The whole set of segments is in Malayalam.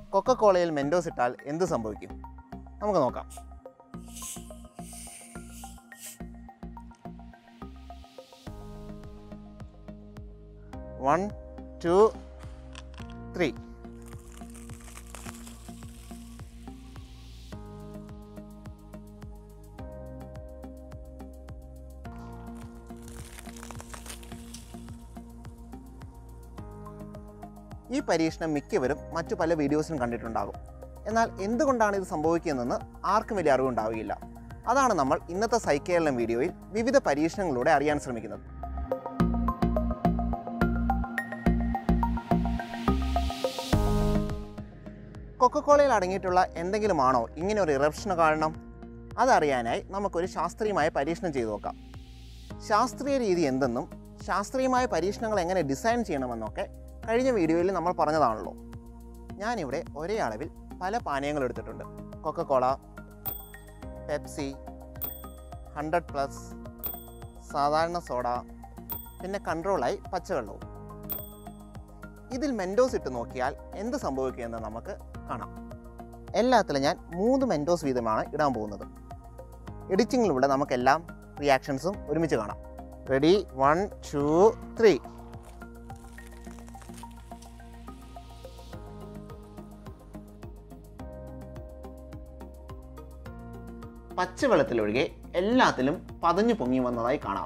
കൊക്കക്കോളയിൽ മെൻഡോസ് ഇട്ടാൽ എന്ത് സംഭവിക്കും നമുക്ക് നോക്കാം വൺ ടു ത്രീ ഈ പരീക്ഷണം മിക്കവരും മറ്റു പല വീഡിയോസിലും കണ്ടിട്ടുണ്ടാകും എന്നാൽ എന്തുകൊണ്ടാണ് ഇത് സംഭവിക്കുന്നതെന്ന് ആർക്കും വലിയ അറിവുണ്ടാവുകയില്ല അതാണ് നമ്മൾ ഇന്നത്തെ സൈക്കേളം വീഡിയോയിൽ വിവിധ പരീക്ഷണങ്ങളിലൂടെ അറിയാൻ ശ്രമിക്കുന്നത് കൊക്കക്കോളയിൽ അടങ്ങിയിട്ടുള്ള എന്തെങ്കിലുമാണോ ഇങ്ങനെ ഒരു ഇറപ്ഷന് കാരണം അതറിയാനായി നമുക്കൊരു ശാസ്ത്രീയമായ പരീക്ഷണം ചെയ്തു നോക്കാം ശാസ്ത്രീയ രീതി എന്തെന്നും ശാസ്ത്രീയമായ പരീക്ഷണങ്ങൾ എങ്ങനെ ഡിസൈൻ ചെയ്യണമെന്നൊക്കെ കഴിഞ്ഞ വീഡിയോയിൽ നമ്മൾ പറഞ്ഞതാണല്ലോ ഞാനിവിടെ ഒരേ അളവിൽ പല പാനീയങ്ങൾ എടുത്തിട്ടുണ്ട് കൊക്കക്കോള പെപ്സി ഹൺഡ്രഡ് പ്ലസ് സാധാരണ സോഡ പിന്നെ കൺട്രോളായി പച്ചവെള്ളവും ഇതിൽ മെൻഡോസ് ഇട്ട് നോക്കിയാൽ എന്ത് സംഭവിക്കുമെന്ന് നമുക്ക് കാണാം എല്ലാത്തിലും ഞാൻ മൂന്ന് മെൻഡോസ് വീതമാണ് ഇടാൻ പോകുന്നത് എഡിറ്റിങ്ങിലൂടെ നമുക്കെല്ലാം റിയാക്ഷൻസും ഒരുമിച്ച് കാണാം റെഡി വൺ ടു ത്രീ പച്ചവെള്ളത്തിലൊഴികെ എല്ലാത്തിലും പതഞ്ഞു പൊങ്ങി വന്നതായി കാണാം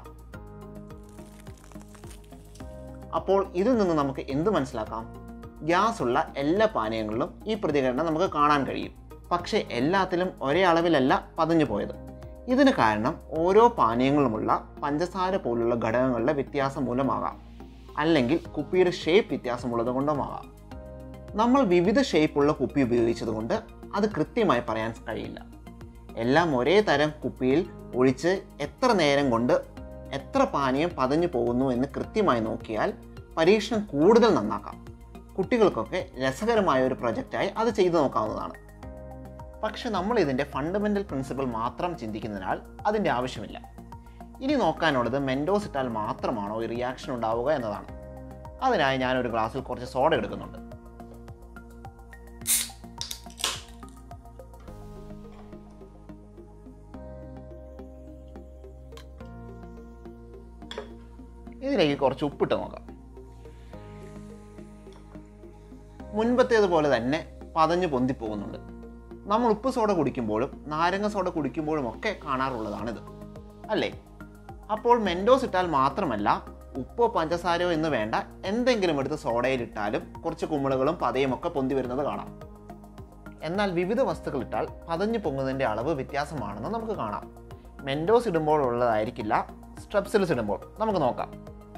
അപ്പോൾ ഇതിൽ നിന്ന് നമുക്ക് എന്ത് മനസ്സിലാക്കാം ഗ്യാസ് ഉള്ള എല്ലാ പാനീയങ്ങളിലും ഈ പ്രതികരണം നമുക്ക് കാണാൻ കഴിയും പക്ഷേ എല്ലാത്തിലും ഒരേ അളവിലല്ല പതഞ്ഞു പോയത് ഇതിന് കാരണം ഓരോ പാനീയങ്ങളുമുള്ള പഞ്ചസാര പോലുള്ള ഘടകങ്ങളുടെ വ്യത്യാസം മൂലമാകാം അല്ലെങ്കിൽ കുപ്പിയുടെ ഷേപ്പ് വ്യത്യാസമുള്ളത് കൊണ്ടുമാകാം നമ്മൾ വിവിധ ഷേപ്പുള്ള കുപ്പി ഉപയോഗിച്ചതുകൊണ്ട് അത് കൃത്യമായി പറയാൻ കഴിയില്ല എല്ലാം ഒരേ തരം കുപ്പിയിൽ ഒഴിച്ച് എത്ര നേരം കൊണ്ട് എത്ര പാനീയം പതഞ്ഞു പോകുന്നു എന്ന് കൃത്യമായി നോക്കിയാൽ പരീക്ഷണം കൂടുതൽ നന്നാക്കാം കുട്ടികൾക്കൊക്കെ രസകരമായ ഒരു പ്രൊജക്റ്റായി അത് ചെയ്തു നോക്കാവുന്നതാണ് പക്ഷെ നമ്മൾ ഇതിൻ്റെ ഫണ്ടമെൻ്റൽ പ്രിൻസിപ്പിൾ മാത്രം ചിന്തിക്കുന്നതിനാൽ അതിൻ്റെ ആവശ്യമില്ല ഇനി നോക്കാനുള്ളത് മെൻഡോസ് ഇട്ടാൽ മാത്രമാണോ ഈ റിയാക്ഷൻ ഉണ്ടാവുക എന്നതാണ് അതിനായി ഞാനൊരു ഗ്ലാസ്സിൽ കുറച്ച് സോഡ എടുക്കുന്നുണ്ട് ഇതിലേക്ക് കുറച്ച് ഉപ്പിട്ട് നോക്കാം മുൻപത്തേതുപോലെ തന്നെ പതഞ്ഞു പൊന്തിപ്പോകുന്നുണ്ട് നമ്മൾ ഉപ്പ് സോഡ കുടിക്കുമ്പോഴും നാരങ്ങ സോഡ കുടിക്കുമ്പോഴും ഒക്കെ കാണാറുള്ളതാണിത് അല്ലേ അപ്പോൾ മെൻഡോസ് ഇട്ടാൽ മാത്രമല്ല ഉപ്പോ പഞ്ചസാരയോ എന്ന് വേണ്ട എന്തെങ്കിലും എടുത്ത് സോഡയിൽ ഇട്ടാലും കുറച്ച് കുമിളുകളും പതയും ഒക്കെ പൊന്തി വരുന്നത് കാണാം എന്നാൽ വിവിധ വസ്തുക്കൾ ഇട്ടാൽ പതഞ്ഞു പൊങ്ങുന്നതിൻ്റെ അളവ് വ്യത്യാസമാണെന്ന് നമുക്ക് കാണാം മെൻഡോസ് ഇടുമ്പോൾ ഉള്ളതായിരിക്കില്ല സ്ട്രെപ്സിൽസ് ഇടുമ്പോൾ നമുക്ക് നോക്കാം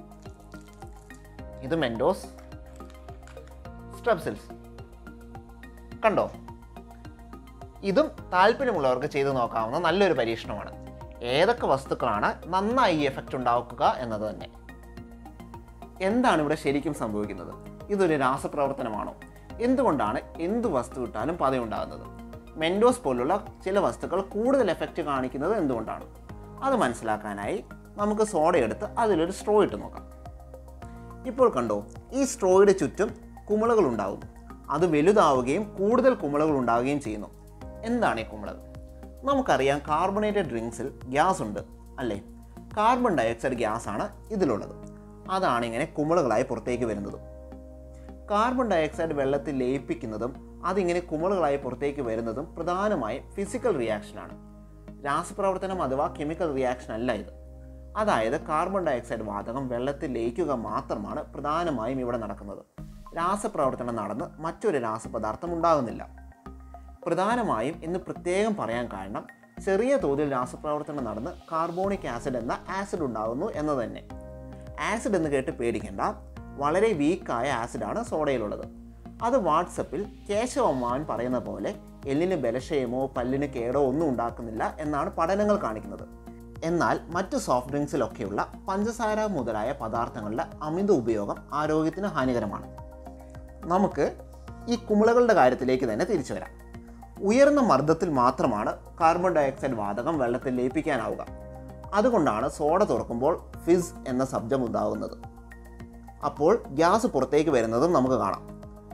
ഇത് മെൻഡോസ് സ്ട്രെപ്സിൽസ് കണ്ടോ ഇതും താല്പര്യമുള്ളവർക്ക് ചെയ്തു നോക്കാവുന്ന നല്ലൊരു പരീക്ഷണമാണ് ഏതൊക്കെ വസ്തുക്കളാണ് നന്നായി ഈ എഫക്റ്റ് ഉണ്ടാക്കുക എന്നത് തന്നെ എന്താണ് ഇവിടെ ശരിക്കും സംഭവിക്കുന്നത് ഇതൊരു രാസപ്രവർത്തനമാണോ എന്തുകൊണ്ടാണ് എന്ത് വസ്തു ഇട്ടാലും പതയുണ്ടാകുന്നത് മെൻഡോസ് പോലുള്ള ചില വസ്തുക്കൾ കൂടുതൽ എഫക്റ്റ് കാണിക്കുന്നത് എന്തുകൊണ്ടാണ് അത് മനസ്സിലാക്കാനായി നമുക്ക് സോഡ എടുത്ത് അതിലൊരു സ്ട്രോ ഇട്ട് നോക്കാം ഇപ്പോൾ കണ്ടോ ഈ സ്ട്രോയുടെ ചുറ്റും കുമിളകൾ ഉണ്ടാകുന്നു അത് വലുതാവുകയും കൂടുതൽ കുമിളകൾ ഉണ്ടാവുകയും ചെയ്യുന്നു എന്താണ് ഈ കുമിളകൾ നമുക്കറിയാം കാർബണേറ്റഡ് ഡ്രിങ്ക്സിൽ ഗ്യാസ് ഉണ്ട് അല്ലേ കാർബൺ ഡയോക്സൈഡ് ഗ്യാസ് ആണ് ഇതിലുള്ളത് അതാണ് ഇങ്ങനെ കുമിളകളായി പുറത്തേക്ക് വരുന്നത് കാർബൺ ഡയോക്സൈഡ് വെള്ളത്തിൽ ലയിപ്പിക്കുന്നതും അതിങ്ങനെ കുമിളകളായി പുറത്തേക്ക് വരുന്നതും പ്രധാനമായും ഫിസിക്കൽ റിയാക്ഷനാണ് രാസപ്രവർത്തനം അഥവാ കെമിക്കൽ റിയാക്ഷൻ അല്ല ഇത് അതായത് കാർബൺ ഡയോക്സൈഡ് വാതകം വെള്ളത്തിൽ ലയിക്കുക മാത്രമാണ് പ്രധാനമായും ഇവിടെ നടക്കുന്നത് രാസപ്രവർത്തനം നടന്ന് മറ്റൊരു രാസപദാർത്ഥം ഉണ്ടാകുന്നില്ല പ്രധാനമായും എന്ന് പ്രത്യേകം പറയാൻ കാരണം ചെറിയ തോതിൽ രാസപ്രവർത്തനം നടന്ന് കാർബോണിക് ആസിഡ് എന്ന ആസിഡ് ഉണ്ടാകുന്നു എന്ന് തന്നെ ആസിഡ് എന്ന് കേട്ട് പേടിക്കേണ്ട വളരെ വീക്കായ ആസിഡാണ് സോഡയിലുള്ളത് അത് വാട്സപ്പിൽ കേശവമ്മാൻ പറയുന്ന പോലെ എല്ലിന് ബലക്ഷയമോ പല്ലിന് കേടോ ഒന്നും ഉണ്ടാക്കുന്നില്ല എന്നാണ് പഠനങ്ങൾ കാണിക്കുന്നത് എന്നാൽ മറ്റ് സോഫ്റ്റ് ഡ്രിങ്ക്സിലൊക്കെയുള്ള പഞ്ചസാര മുതലായ പദാർത്ഥങ്ങളുടെ അമിത ഉപയോഗം ആരോഗ്യത്തിന് ഹാനികരമാണ് നമുക്ക് ഈ കുമിളകളുടെ കാര്യത്തിലേക്ക് തന്നെ തിരിച്ചു വരാം ഉയർന്ന മർദ്ദത്തിൽ മാത്രമാണ് കാർബൺ ഡയോക്സൈഡ് വാതകം വെള്ളത്തിൽ ലയിപ്പിക്കാനാവുക അതുകൊണ്ടാണ് സോഡ തുറക്കുമ്പോൾ ഫിസ് എന്ന ശബ്ദം ഉണ്ടാകുന്നത് അപ്പോൾ ഗ്യാസ് പുറത്തേക്ക് വരുന്നതും നമുക്ക് കാണാം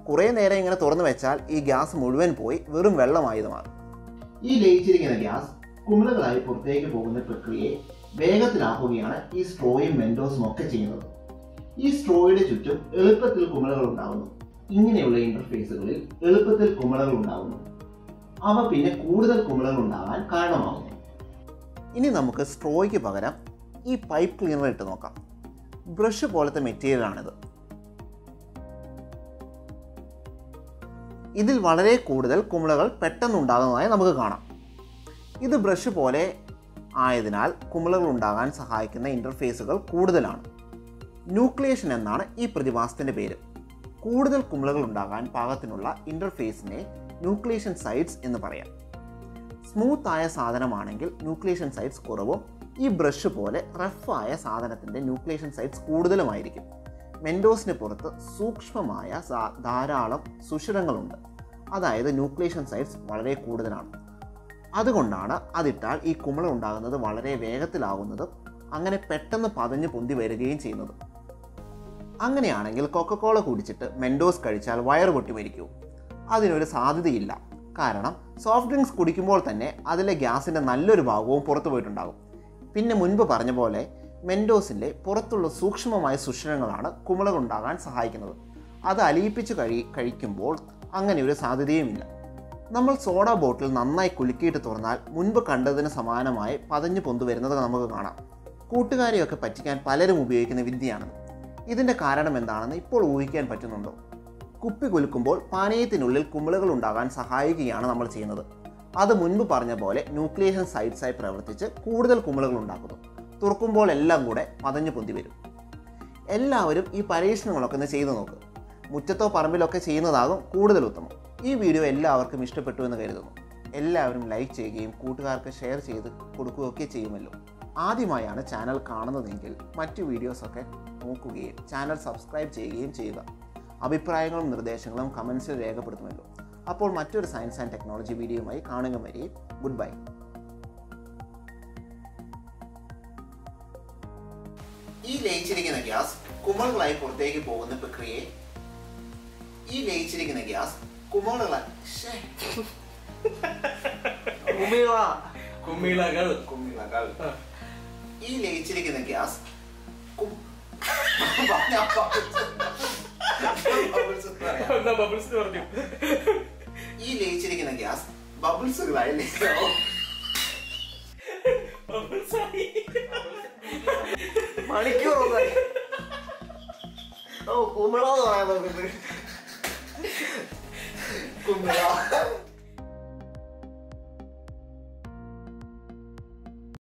കുറേ നേരം ഇങ്ങനെ തുറന്നു വെച്ചാൽ ഈ ഗ്യാസ് മുഴുവൻ പോയി വെറും വെള്ളമായത് മാറും ഈ ലയിച്ചിരിക്കുന്ന ഗ്യാസ് കുമിളകളായി പുറത്തേക്ക് പോകുന്ന പ്രക്രിയയെ വേഗത്തിലാക്കുകയാണ് ഈ സ്ട്രോയും മെൻഡോസും ഒക്കെ ചെയ്യുന്നത് ഈ സ്ട്രോയുടെ ചുറ്റും എളുപ്പത്തിൽ കുമിളകൾ ഉണ്ടാകുന്നു ഇങ്ങനെയുള്ള ഇന്റർഫേസുകളിൽ എളുപ്പത്തിൽ കുമിളകൾ ഉണ്ടാകുന്നു അവ പിന്നെ കൂടുതൽ കുമിളകൾ ഉണ്ടാകാൻ കാരണമാകുന്നു ഇനി നമുക്ക് സ്ട്രോയ്ക്ക് പകരം ഈ പൈപ്പ് ക്ലീനർ ഇട്ട് നോക്കാം ബ്രഷ് പോലത്തെ മെറ്റീരിയലാണിത് ഇതിൽ വളരെ കൂടുതൽ കുമിളകൾ പെട്ടെന്ന് ഉണ്ടാകുന്നതായി നമുക്ക് കാണാം ഇത് ബ്രഷ് പോലെ ആയതിനാൽ കുമിളകൾ ഉണ്ടാകാൻ സഹായിക്കുന്ന ഇൻ്റർഫേസുകൾ കൂടുതലാണ് ന്യൂക്ലിയേഷൻ എന്നാണ് ഈ പ്രതിഭാസത്തിൻ്റെ പേര് കൂടുതൽ കുമിളകൾ ഉണ്ടാകാൻ പാകത്തിനുള്ള ഇൻ്റർഫേസിനെ ന്യൂക്ലിയേഷൻ സൈറ്റ്സ് എന്ന് പറയാം സ്മൂത്ത് ആയ സാധനമാണെങ്കിൽ ന്യൂക്ലിയേഷൻ സൈറ്റ്സ് കുറവും ഈ ബ്രഷ് പോലെ റഫായ സാധനത്തിൻ്റെ ന്യൂക്ലിയേഷൻ സൈറ്റ്സ് കൂടുതലുമായിരിക്കും മെൻഡോസിന് പുറത്ത് സൂക്ഷ്മമായ സാ- ധാരാളം സുഷിരങ്ങളുണ്ട് അതായത് ന്യൂക്ലിയേഷൻ സൈറ്റ്സ് വളരെ കൂടുതലാണ് അതുകൊണ്ടാണ് അതിട്ടാൽ ഈ കുമിള ഉണ്ടാകുന്നത് വളരെ വേഗത്തിലാകുന്നതും അങ്ങനെ പെട്ടെന്ന് പതഞ്ഞ് പൊന്തി വരികയും ചെയ്യുന്നത് അങ്ങനെയാണെങ്കിൽ കൊക്കക്കോള കുടിച്ചിട്ട് മെൻഡോസ് കഴിച്ചാൽ വയറ് പൊട്ടി മരിക്കൂ അതിനൊരു സാധ്യതയില്ല കാരണം സോഫ്റ്റ് ഡ്രിങ്ക്സ് കുടിക്കുമ്പോൾ തന്നെ അതിലെ ഗ്യാസിൻ്റെ നല്ലൊരു ഭാഗവും പുറത്തു പോയിട്ടുണ്ടാകും പിന്നെ മുൻപ് പറഞ്ഞ പോലെ മെൻഡോസിൻ്റെ പുറത്തുള്ള സൂക്ഷ്മമായ സുഷിരങ്ങളാണ് കുമിളകൾ ഉണ്ടാകാൻ സഹായിക്കുന്നത് അത് അലിയിപ്പിച്ച് കഴി കഴിക്കുമ്പോൾ അങ്ങനെ ഒരു സാധ്യതയുമില്ല നമ്മൾ സോഡ ബോട്ടിൽ നന്നായി കുലുക്കിയിട്ട് തുറന്നാൽ മുൻപ് കണ്ടതിന് സമാനമായി പതഞ്ഞു പൊന്തു വരുന്നത് നമുക്ക് കാണാം കൂട്ടുകാരെയൊക്കെ പറ്റിക്കാൻ പലരും ഉപയോഗിക്കുന്ന വിദ്യയാണിത് ഇതിൻ്റെ കാരണം എന്താണെന്ന് ഇപ്പോൾ ഊഹിക്കാൻ പറ്റുന്നുണ്ടോ കുപ്പി കുലുക്കുമ്പോൾ പാനീയത്തിനുള്ളിൽ കുമിളകൾ ഉണ്ടാകാൻ സഹായിക്കുകയാണ് നമ്മൾ ചെയ്യുന്നത് അത് മുൻപ് പറഞ്ഞ പോലെ ന്യൂക്ലിയേഷൻ സൈറ്റ്സായി പ്രവർത്തിച്ച് കൂടുതൽ കുമിളകൾ ഉണ്ടാക്കുന്നു തുറക്കുമ്പോൾ എല്ലാം കൂടെ പതഞ്ഞു പൊന്തി വരും എല്ലാവരും ഈ പരീക്ഷണങ്ങളൊക്കെ ഒന്ന് ചെയ്തു നോക്ക് മുറ്റത്തോ പറമ്പിലൊക്കെ ചെയ്യുന്നതാകും കൂടുതൽ ഉത്തമം ഈ വീഡിയോ എല്ലാവർക്കും ഇഷ്ടപ്പെട്ടു എന്ന് കരുതുന്നു എല്ലാവരും ലൈക്ക് ചെയ്യുകയും കൂട്ടുകാർക്ക് ഷെയർ ചെയ്ത് കൊടുക്കുകയൊക്കെ ചെയ്യുമല്ലോ ആദ്യമായാണ് ചാനൽ കാണുന്നതെങ്കിൽ മറ്റു വീഡിയോസൊക്കെ നോക്കുകയും ചാനൽ സബ്സ്ക്രൈബ് ചെയ്യുകയും ചെയ്യുക അഭിപ്രായങ്ങളും നിർദ്ദേശങ്ങളും കമൻസിൽ രേഖപ്പെടുത്തുമല്ലോ അപ്പോൾ മറ്റൊരു സയൻസ് ആൻഡ് ടെക്നോളജി വീഡിയോയുമായി കാണുക വരെ ഗുഡ് ബൈ ഈ ലയിച്ചിരിക്കുന്ന ഗ്യാസ് കുമിളകളായി പുറത്തേക്ക് പോകുന്ന പ്രക്രിയയെ ഈ ലയിച്ചിരിക്കുന്ന ഗ്യാസ് കുമിളകളായി ശ്ശേ. കുമിള കുമ്മിളകൾ കുമിളകൾ ആ. ഈ ലയിച്ചിരിക്കുന്ന ഗ്യാസ് കു- ഞാൻ bubbles എന്ന് പറയാം. എന്താ ബബിൾസ് പറഞ്ഞു ഈ ലയിച്ചിരിക്കുന്ന ഗ്യാസ് ബബിൾസുകളായി ലയിക്കാവും ബബിൾസ് ആയി മണിക്കൂർ ഒന്നായി ഓ കുമിള എന്ന് പറയാൻ നോക്കുന്നത് കുമിള